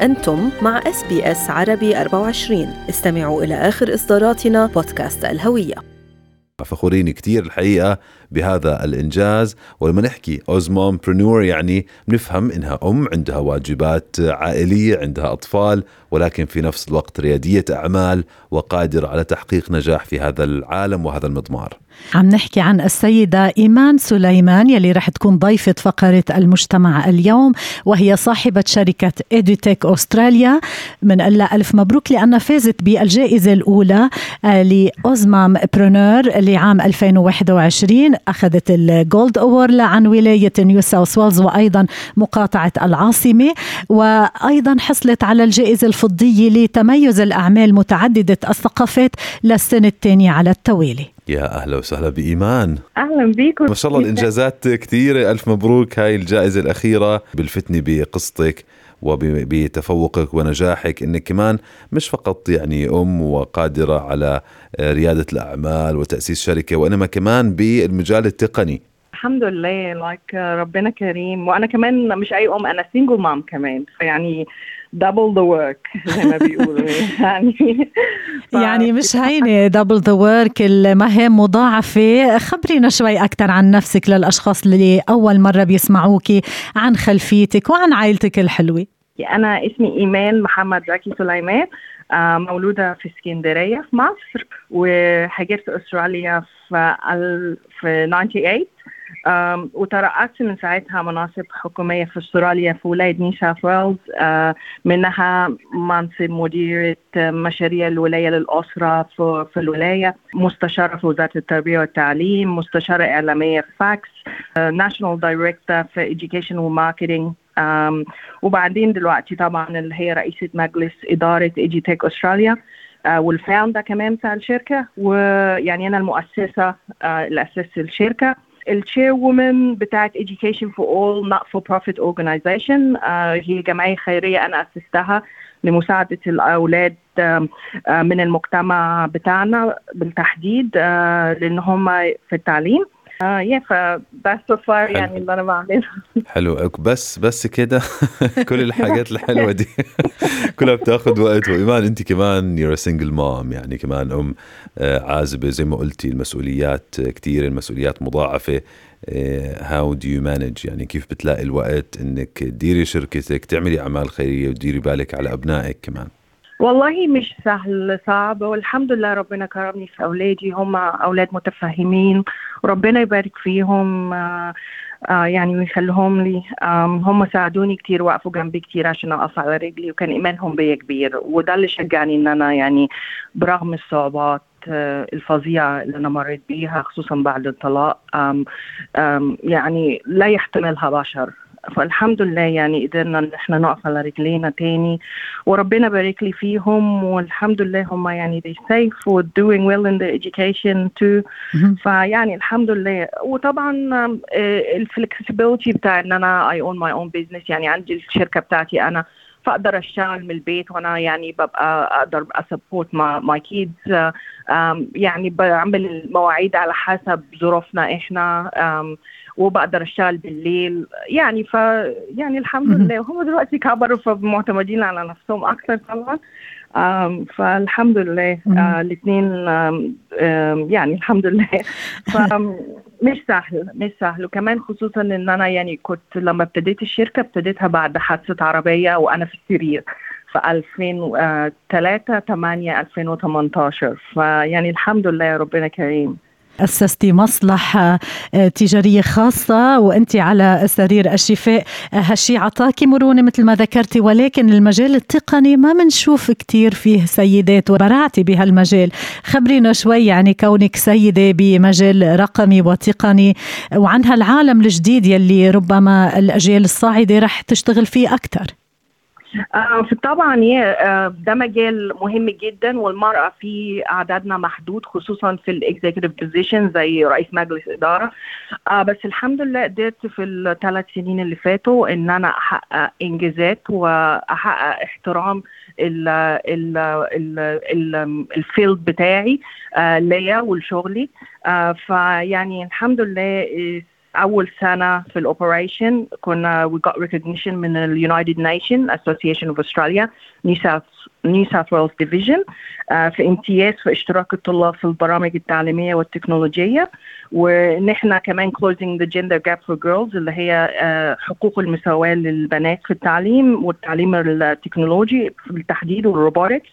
أنتم مع اس بي اس عربي 24 استمعوا إلى آخر إصداراتنا بودكاست الهوية فخورين كتير الحقيقة بهذا الإنجاز ولما نحكي أوزموم برنور يعني بنفهم إنها أم عندها واجبات عائلية عندها أطفال ولكن في نفس الوقت ريادية أعمال وقادرة على تحقيق نجاح في هذا العالم وهذا المضمار عم نحكي عن السيدة إيمان سليمان يلي رح تكون ضيفة فقرة المجتمع اليوم وهي صاحبة شركة إديتك أستراليا من لها ألف مبروك لأنها فازت بالجائزة الأولى آه، لأوزمام برونور لعام 2021 أخذت الجولد أور عن ولاية نيو ساوث ويلز وأيضا مقاطعة العاصمة وأيضا حصلت على الجائزة الفضية لتميز الأعمال متعددة الثقافات للسنة الثانية على التوالي يا اهلا وسهلا بايمان اهلا بيكم ما شاء الله الانجازات كثيره الف مبروك هاي الجائزه الاخيره بلفتني بقصتك وبتفوقك ونجاحك انك كمان مش فقط يعني ام وقادره على رياده الاعمال وتاسيس شركه وانما كمان بالمجال التقني الحمد لله لايك ربنا كريم وانا كمان مش اي ام انا سنجل مام كمان فيعني دبل ذا ورك زي ما بيقولوا يعني ف... يعني مش هينه دبل ذا ورك المهام مضاعفه خبرينا شوي اكثر عن نفسك للاشخاص اللي اول مره بيسمعوكي عن خلفيتك وعن عائلتك الحلوه انا اسمي ايمان محمد زكي سليمان مولودة في اسكندرية في مصر وهاجرت استراليا في في 98 وترأست من ساعتها مناصب حكومية في استراليا في ولاية نيو ساوث ويلز منها منصب مديرة مشاريع الولاية للأسرة في, في الولاية مستشارة في وزارة التربية والتعليم مستشارة إعلامية في فاكس ناشونال دايركتور في education وماركتينج Um, وبعدين دلوقتي طبعا اللي هي رئيسة مجلس إدارة إيجيتك أستراليا uh, والفاوندا كمان بتاع الشركة ويعني أنا المؤسسة uh, اللي أسست الشركة الشير وومن بتاعت Education for All Not for Profit Organization uh, هي جمعية خيرية أنا أسستها لمساعدة الأولاد من المجتمع بتاعنا بالتحديد لأن هم في التعليم اه يا فبس سو فار يعني اللي انا بعمله حلو بس بس كده كل الحاجات الحلوه دي كلها بتاخذ وقت وايمان انت كمان يور سنجل مام يعني كمان ام عازبه زي ما قلتي المسؤوليات كثير المسؤوليات مضاعفه هاو دو يو مانج يعني كيف بتلاقي الوقت انك تديري شركتك تعملي اعمال خيريه وتديري بالك على ابنائك كمان والله مش سهل صعب والحمد لله ربنا كرمني في أولادي هم أولاد متفهمين وربنا يبارك فيهم آآ آآ يعني ويخليهم لي هم ساعدوني كتير وقفوا جنبي كتير عشان أقف على رجلي وكان إيمانهم بيا كبير وده اللي شجعني إن أنا يعني برغم الصعوبات الفظيعة اللي أنا مريت بيها خصوصا بعد الطلاق أم أم يعني لا يحتملها بشر فالحمد لله يعني قدرنا ان احنا نقف على رجلينا تاني وربنا بارك لي فيهم والحمد لله هم يعني they safe و doing well in their education too فيعني الحمد لله وطبعا الفلكسبيليتي بتاع ان انا I own my own business يعني عندي الشركه بتاعتي انا فاقدر اشتغل من البيت وانا يعني ببقى اقدر اسبورت ماي كيدز يعني بعمل المواعيد على حسب ظروفنا احنا وبقدر اشتغل بالليل يعني ف يعني الحمد لله وهم دلوقتي كبروا فمعتمدين على نفسهم اكثر طبعا فالحمد لله الاثنين يعني الحمد لله مش سهل مش سهل وكمان خصوصا ان انا يعني كنت لما ابتديت الشركه ابتديتها بعد حادثه عربيه وانا في السرير في 2003 8 2018 فيعني الحمد لله ربنا كريم أسستي مصلحة تجارية خاصة وأنت على سرير الشفاء هالشي عطاكي مرونة مثل ما ذكرتي ولكن المجال التقني ما منشوف كتير فيه سيدات وبرعتي بهالمجال خبرينا شوي يعني كونك سيدة بمجال رقمي وتقني وعن هالعالم الجديد يلي ربما الأجيال الصاعدة رح تشتغل فيه أكثر آه طبعا ده مجال مهم جدا والمرأة فيه عددنا محدود خصوصا في الاكزيكتيف بوزيشن زي رئيس مجلس إدارة آه بس الحمد لله قدرت في الثلاث سنين اللي فاتوا إن أنا أحقق إنجازات وأحقق احترام ال ال ال ال الفيلد بتاعي آه ليا ولشغلي آه فيعني الحمد لله اول سنه في الاوبريشن كنا we got recognition من ال United Nations Association of Australia New South New South Wales Division آه، في امتياز في اشتراك الطلاب في البرامج التعليميه والتكنولوجيه ونحن كمان closing the gender gap for girls اللي هي آه، حقوق المساواه للبنات في التعليم والتعليم التكنولوجي بالتحديد والروبوتكس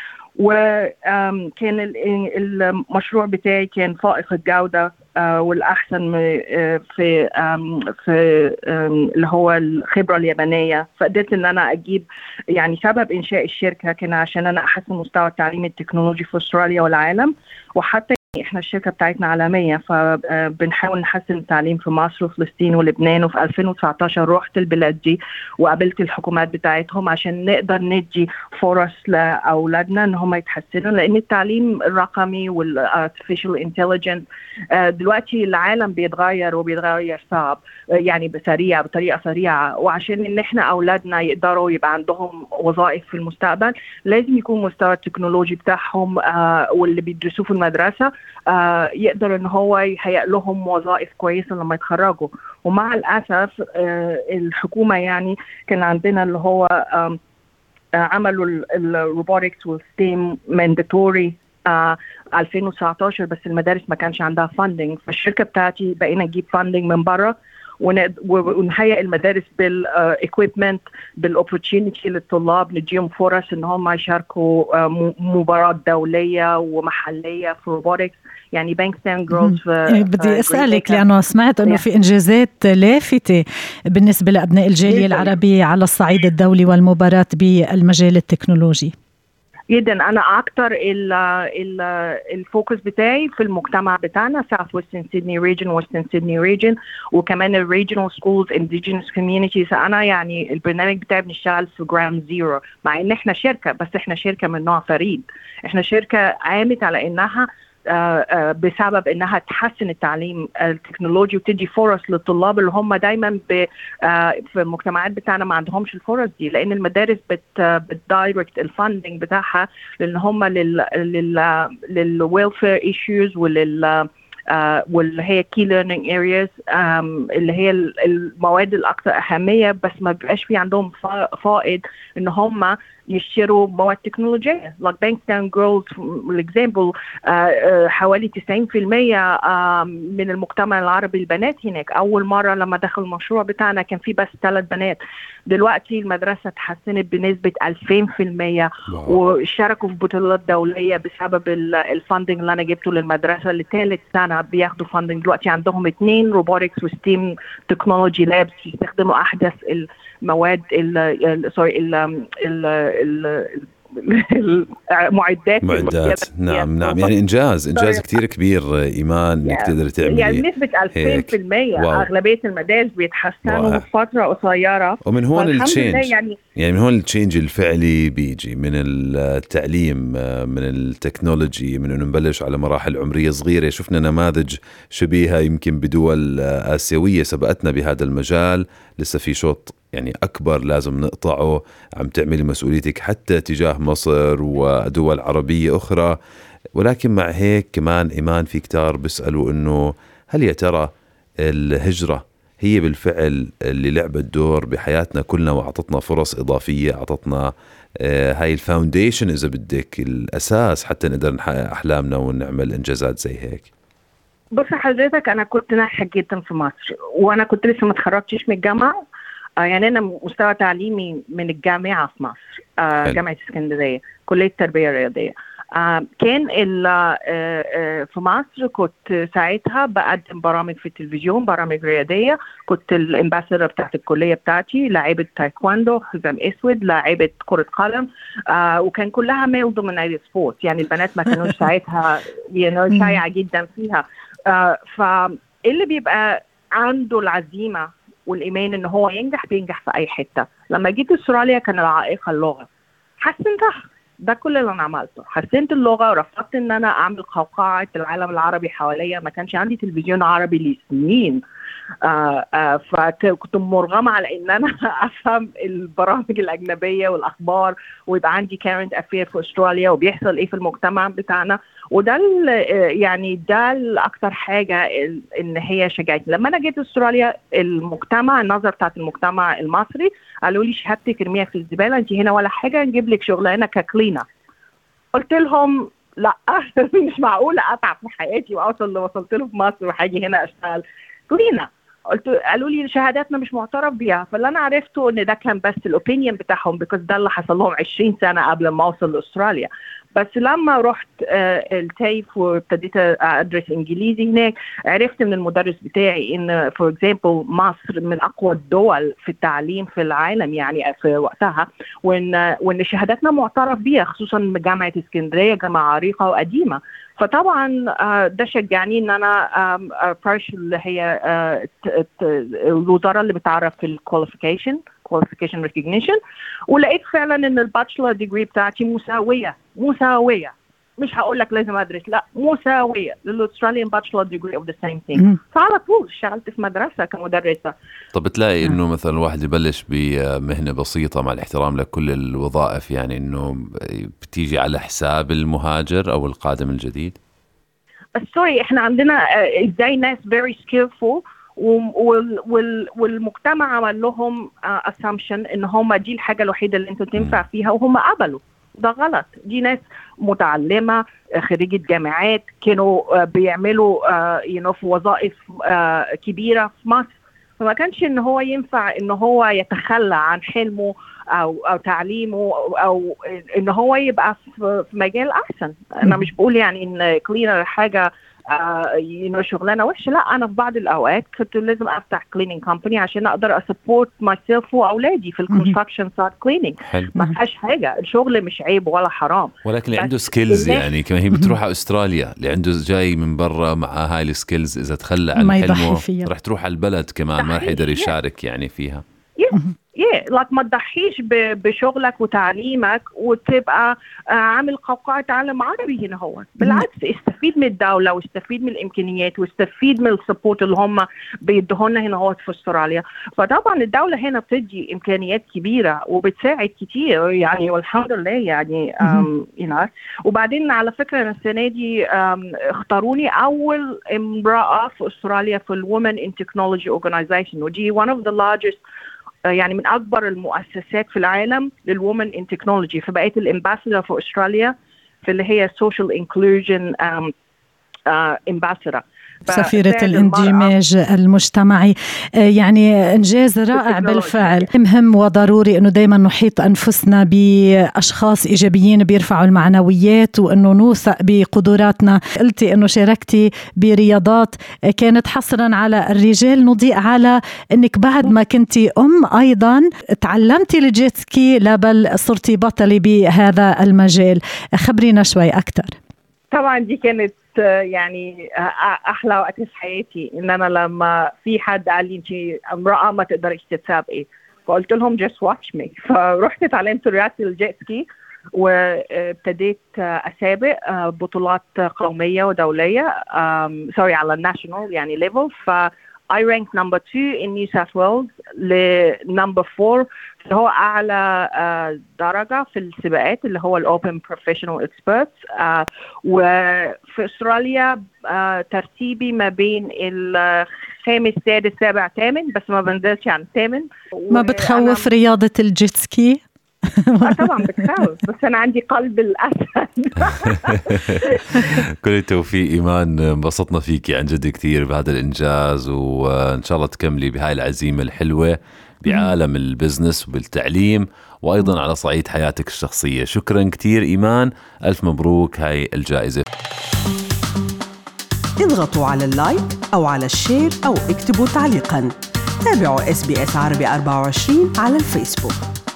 وكان المشروع بتاعي كان فائق الجودة آه، والأحسن آه، في في اللي هو الخبرة اليابانية فقدرت إن أنا أجيب يعني سبب إنشاء الشركة كان عشان أنا أحسن مستوى التعليم التكنولوجي في أستراليا والعالم وحتى احنا الشركه بتاعتنا عالميه فبنحاول نحسن التعليم في مصر وفلسطين ولبنان وفي 2019 رحت البلاد دي وقابلت الحكومات بتاعتهم عشان نقدر ندي فرص لاولادنا ان هم يتحسنوا لان التعليم الرقمي والارتفيشال انتليجنس دلوقتي العالم بيتغير وبيتغير صعب يعني بسريع بطريقه سريعه وعشان ان احنا اولادنا يقدروا يبقى عندهم وظائف في المستقبل لازم يكون مستوى التكنولوجي بتاعهم آه، واللي بيدرسوه في المدرسه آه، يقدر ان هو يهيئ لهم وظائف كويسه لما يتخرجوا ومع الاسف آه، الحكومه يعني كان عندنا اللي هو آه، عملوا الروبوتكس والستيم مانداتوري 2019 بس المدارس ما كانش عندها فاندنج فالشركه بتاعتي بقينا نجيب فاندنج من بره ونهيئ المدارس بالاكويبمنت بالاوبورتيونيتي للطلاب نديهم فرص ان هم يشاركوا مباراه دوليه ومحليه في روبوتكس يعني بانك ستان جرولز بدي اسالك لانه سمعت انه في انجازات لافته بالنسبه لابناء الجاليه العربيه على الصعيد الدولي والمباراه بالمجال التكنولوجي جدا انا اكتر الفوكس بتاعي في المجتمع بتاعنا ساوث ويسترن سيدني ريجن ويسترن سيدني ريجن وكمان الريجنال سكولز انديجينس كوميونيتيز انا يعني البرنامج بتاعي بنشتغل في جراوند زيرو مع ان احنا شركه بس احنا شركه من نوع فريد احنا شركه قامت على انها آه، آه، بسبب انها تحسن التعليم التكنولوجي وتدي فرص للطلاب اللي هم دايما آه، في المجتمعات بتاعنا ما عندهمش الفرص دي لان المدارس بت بتدايركت الفاندنج بتاعها لان هم لل لل للويلفير ايشوز ولل واللي هي كي ليرنينج ارياز اللي هي المواد الاكثر اهميه بس ما بيبقاش في عندهم فائض ان هم يشتروا مواد تكنولوجيه like Bankstown Girls الاكزامبل حوالي 90% من المجتمع العربي البنات هناك اول مره لما دخل المشروع بتاعنا كان في بس ثلاث بنات دلوقتي المدرسه اتحسنت بنسبه 2000% وشاركوا في بطولات دوليه بسبب الفاندنج اللي انا جبته للمدرسه لثالث سنه بياخدوا فاندنج دلوقتي عندهم اثنين روبوتكس وستيم تكنولوجي لابس بيستخدموا احدث المواد ال سوري المعدات معدات نعم نعم يعني انجاز انجاز كثير كبير ايمان انك تقدر تعملي يعني بنسبه 2000% اغلبيه المدارس بيتحسنوا في فتره قصيره ومن هون التشينج يعني يعني من هون التشينج الفعلي بيجي من التعليم من التكنولوجي من انه نبلش على مراحل عمريه صغيره شفنا نماذج شبيهه يمكن بدول اسيويه سبقتنا بهذا المجال لسه في شوط يعني أكبر لازم نقطعه عم تعملي مسؤوليتك حتى تجاه مصر ودول عربية أخرى ولكن مع هيك كمان إيمان في كتار بيسألوا أنه هل يا ترى الهجرة هي بالفعل اللي لعبت دور بحياتنا كلنا واعطتنا فرص اضافيه اعطتنا آه، هاي الفاونديشن اذا بدك الاساس حتى نقدر نحقق احلامنا ونعمل انجازات زي هيك بص حضرتك انا كنت ناجحه جدا في مصر وانا كنت لسه ما اتخرجتش من الجامعه آه يعني انا مستوى تعليمي من الجامعه في مصر آه جامعه اسكندريه كليه التربيه الرياضيه آه كان آه آه في مصر كنت ساعتها بقدم برامج في التلفزيون برامج رياضيه كنت الامباسدور بتاعت الكليه بتاعتي لاعبه تايكواندو حزام اسود لاعبه كره قدم آه وكان كلها ميل دومينيتد سبورت يعني البنات ما كانوش ساعتها يعني شايعه جدا فيها آه فاللي بيبقى عنده العزيمه والايمان ان هو ينجح بينجح في اي حته لما جيت استراليا كان العائق اللغه حسنتها ده كل اللي انا عملته حسنت اللغه ورفضت ان انا اعمل قوقعه العالم العربي حواليا ما كانش عندي تلفزيون عربي لسنين آه آه فكنت مرغمه على ان انا افهم البرامج الاجنبيه والاخبار ويبقى عندي كارنت افير في استراليا وبيحصل ايه في المجتمع بتاعنا وده ال- آه، يعني ده اكتر حاجه ال- ان هي شجعتني لما انا جيت استراليا المجتمع النظره بتاعت المجتمع المصري قالوا لي شهادتك ارميها في الزباله انت هنا ولا حاجه نجيب لك شغلانه ككلينه قلت لهم لا مش معقوله اتعب في حياتي واوصل اللي وصلت له في مصر وهاجي هنا اشتغل كلينه قلت قالوا لي شهاداتنا مش معترف بيها فاللي انا عرفته ان ده كان بس الاوبينيون بتاعهم بيكوز ده اللي حصل لهم 20 سنه قبل ما اوصل لاستراليا بس لما رحت آه التايف وابتديت ادرس انجليزي هناك عرفت من المدرس بتاعي ان فور اكزامبل مصر من اقوى الدول في التعليم في العالم يعني في وقتها وان وان شهاداتنا معترف بيها خصوصا جامعه اسكندريه جامعه عريقه وقديمه فطبعا آه، ده شجعني ان انا ابرش اللي هي آه، ت- ت- الوزاره اللي بتعرف في الكواليفيكيشن كواليفيكيشن ريكوجنيشن ولقيت فعلا ان الباتشلر ديجري بتاعتي مساويه مساويه مش هقول لك لازم ادرس لا مساويه للاستراليان باتشلر ديجري اوف ذا سيم ثينج مم. فعلى طول اشتغلت في مدرسه كمدرسه طب بتلاقي انه مثلا الواحد يبلش بمهنه بسيطه مع الاحترام لكل الوظائف يعني انه بتيجي على حساب المهاجر او القادم الجديد بس سوري احنا عندنا آه، ازاي ناس very skillful وال وال والمجتمع عمل لهم اسامبشن ان هم دي الحاجه الوحيده اللي انتوا تنفع فيها وهم قبلوا ده غلط دي ناس متعلمه آه، خريجه جامعات كانوا آه، بيعملوا يو نو في وظائف آه، كبيره في مصر فما كانش ان هو ينفع ان هو يتخلى عن حلمه او او تعليمه او, أو ان هو يبقى في في مجال احسن انا مش بقول يعني ان كلينر حاجه آه يو شغلانه وحشه لا انا في بعض الاوقات كنت لازم افتح كليننج كومباني عشان اقدر اسبورت ماي سيلف واولادي في الكونستراكشن سايت كليننج حلو ما فيهاش حاجه الشغل مش عيب ولا حرام ولكن اللي بس عنده سكيلز الناس- يعني كمان هي بتروح على استراليا اللي عنده جاي من برا مع هاي السكيلز اذا تخلى عن ما يضحي حلمه فيها. رح تروح على البلد كمان ما رح صحيح، يقدر yeah. يشارك يعني فيها yeah, like ما تضحيش ب- بشغلك وتعليمك وتبقى آه، عامل قوقعة عالم عربي هنا هو بالعكس استفيد من الدولة واستفيد من الإمكانيات واستفيد من السبورت اللي هم بيدوهولنا هنا هو في استراليا فطبعا الدولة هنا بتدي إمكانيات كبيرة وبتساعد كتير يعني والحمد لله يعني um, you know. وبعدين على فكرة أنا السنة دي um, اختاروني أول امرأة في استراليا في الومن in Technology Organization ودي one of the largest يعني من اكبر المؤسسات في العالم للومن ان تكنولوجي فبقيت الامباسدور في استراليا في اللي هي سوشيال انكلوجن امباسدور سفيرة الاندماج المجتمعي آه، يعني إنجاز رائع التكنولوجيا. بالفعل مهم وضروري أنه دايما نحيط أنفسنا بأشخاص إيجابيين بيرفعوا المعنويات وأنه نوثق بقدراتنا قلتي أنه شاركتي برياضات آه، كانت حصرا على الرجال نضيء على أنك بعد ما كنتي أم أيضا تعلمتي الجيت سكي لا بل صرتي بطلة بهذا المجال خبرينا شوي أكثر طبعا دي كانت آه، يعني آه، احلى وقت في حياتي ان انا لما في حد قال لي انت امراه ما تقدريش تتسابقي فقلت لهم just watch me فرحت اتعلمت رياضه الجيت سكي وابتديت آه، اسابق آه، بطولات قوميه ودوليه سوري على الناشونال يعني ليفل ف I ranked number two in New South Wales ل number four اللي هو أعلى آه، درجة في السباقات اللي هو الأوبن بروفيشنال اكسبرتس وفي أستراليا آه، ترتيبي ما بين الخامس سادس سابع ثامن بس ما بنزلش عن الثامن ما بتخوف رياضة الجيت سكي؟ آه طبعا بتخوف بس أنا عندي قلب الأسد كل التوفيق ايمان انبسطنا فيكي عن جد كثير بهذا الانجاز وان شاء الله تكملي بهاي العزيمه الحلوه بعالم البزنس وبالتعليم وايضا على صعيد حياتك الشخصيه شكرا كثير ايمان الف مبروك هاي الجائزه اضغطوا على اللايك أو على الشير أو اكتبوا تعليقا تابعوا اس بي اس عربي 24 على الفيسبوك